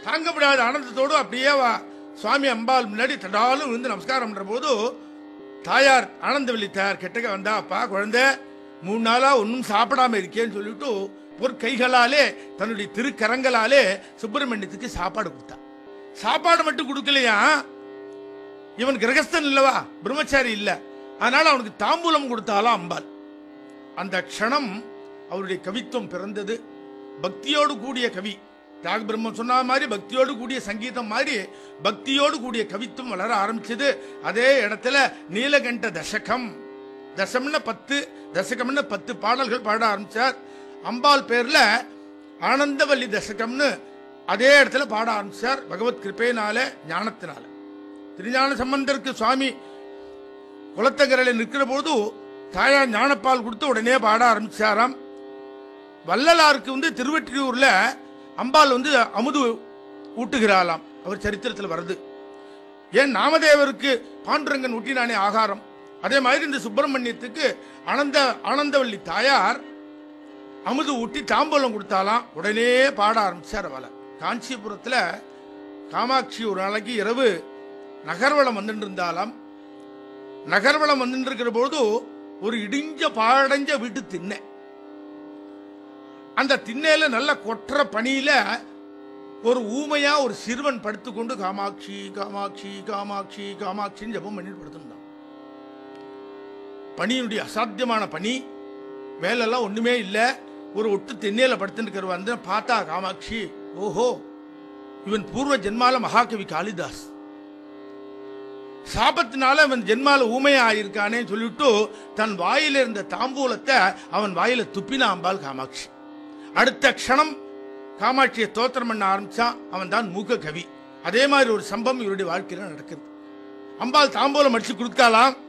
தாங்க முடியாத ஆனந்தத்தோடு அப்படியே வா- சுவாமி அம்பாள் முன்னாடி தடாலும் விழுந்து நமஸ்காரம் பண்ற போது தாயார் ஆனந்தவல்லி தாயார் கெட்டக வந்தா அப்பா குழந்தை மூணு நாளா ஒன்றும் சாப்பிடாம இருக்கேன்னு சொல்லிட்டு ஒரு கைகளாலே தன்னுடைய திருக்கரங்களாலே சுப்பிரமணியத்துக்கு சாப்பாடு கொடுத்தா சாப்பாடு மட்டும் கொடுக்கலையா இவன் கிரகஸ்தன் இல்லவா பிரம்மச்சாரி இல்ல அதனால அவனுக்கு தாம்பூலம் கொடுத்தாலாம் அம்பாள் அந்த க்ஷணம் அவருடைய கவித்துவம் பிறந்தது பக்தியோடு கூடிய கவி தியாக பிரம்மம் சொன்ன மாதிரி பக்தியோடு கூடிய சங்கீதம் மாதிரி பக்தியோடு கூடிய கவித்துவம் வளர ஆரம்பிச்சது அதே இடத்துல நீலகண்ட தசகம் தசம்னு பத்து தசகம்னு பத்து பாடல்கள் பாட ஆரம்பிச்சார் அம்பாள் பேர்ல ஆனந்தவல்லி தசகம்னு அதே இடத்துல பாட ஆரம்பிச்சார் பகவத் கிருபையினால ஞானத்தினால திருஞான சம்பந்தருக்கு சுவாமி குளத்தங்கரையில் நிற்கிற போது தாயார் ஞானப்பால் கொடுத்து உடனே பாட ஆரம்பிச்சாராம் வள்ளலாருக்கு வந்து திருவெற்றியூர்ல அம்பாள் வந்து அமுது ஊட்டுகிறாளாம் அவர் சரித்திரத்தில் வருது ஏன் நாமதேவருக்கு பாண்டுரங்கன் ஊட்டினானே ஆகாரம் அதே மாதிரி இந்த சுப்பிரமணியத்துக்கு ஆனந்த ஆனந்தவல்லி தாயார் அமுது ஊட்டி தாம்பூலம் கொடுத்தாலாம் உடனே பாட ஆரம்பிச்சார் அவளை காஞ்சிபுரத்துல காமாட்சி ஒரு நாளைக்கு இரவு நகர்வலம் வந்துட்டு இருந்தாலாம் நகர்வலம் வந்துட்டு இருக்கிற போது ஒரு இடிஞ்ச பாடஞ்ச வீட்டு திண்ணை அந்த திண்ணையில நல்ல கொற்ற பனியில ஒரு ஊமையா ஒரு சிறுவன் படுத்துக்கொண்டு காமாட்சி காமாட்சி காமாட்சி காமாட்சின்னு ஜெபம் பண்ணிட்டு படுத்துட்டான் பனியினுடைய அசாத்தியமான பனி மேலெல்லாம் ஒண்ணுமே இல்ல ஒரு ஒட்டு தென்னையில படுத்துட்டு இருக்கிற வந்து பார்த்தா காமாட்சி ஓஹோ இவன் பூர்வ ஜென்மால மகாகவி காளிதாஸ் சாபத்தினால அவன் ஜென்மால ஊமையா ஆயிருக்கானே சொல்லிட்டு தன் வாயில இருந்த தாம்பூலத்தை அவன் வாயில துப்பினா அம்பாள் காமாட்சி அடுத்த க்ஷணம் காமாட்சியை தோத்திரம் பண்ண ஆரம்பிச்சான் அவன் தான் மூக்க கவி அதே மாதிரி ஒரு சம்பவம் இவருடைய வாழ்க்கையில நடக்குது அம்பாள் தாம்பூலம் அடிச்சு கொடுத்தாலாம்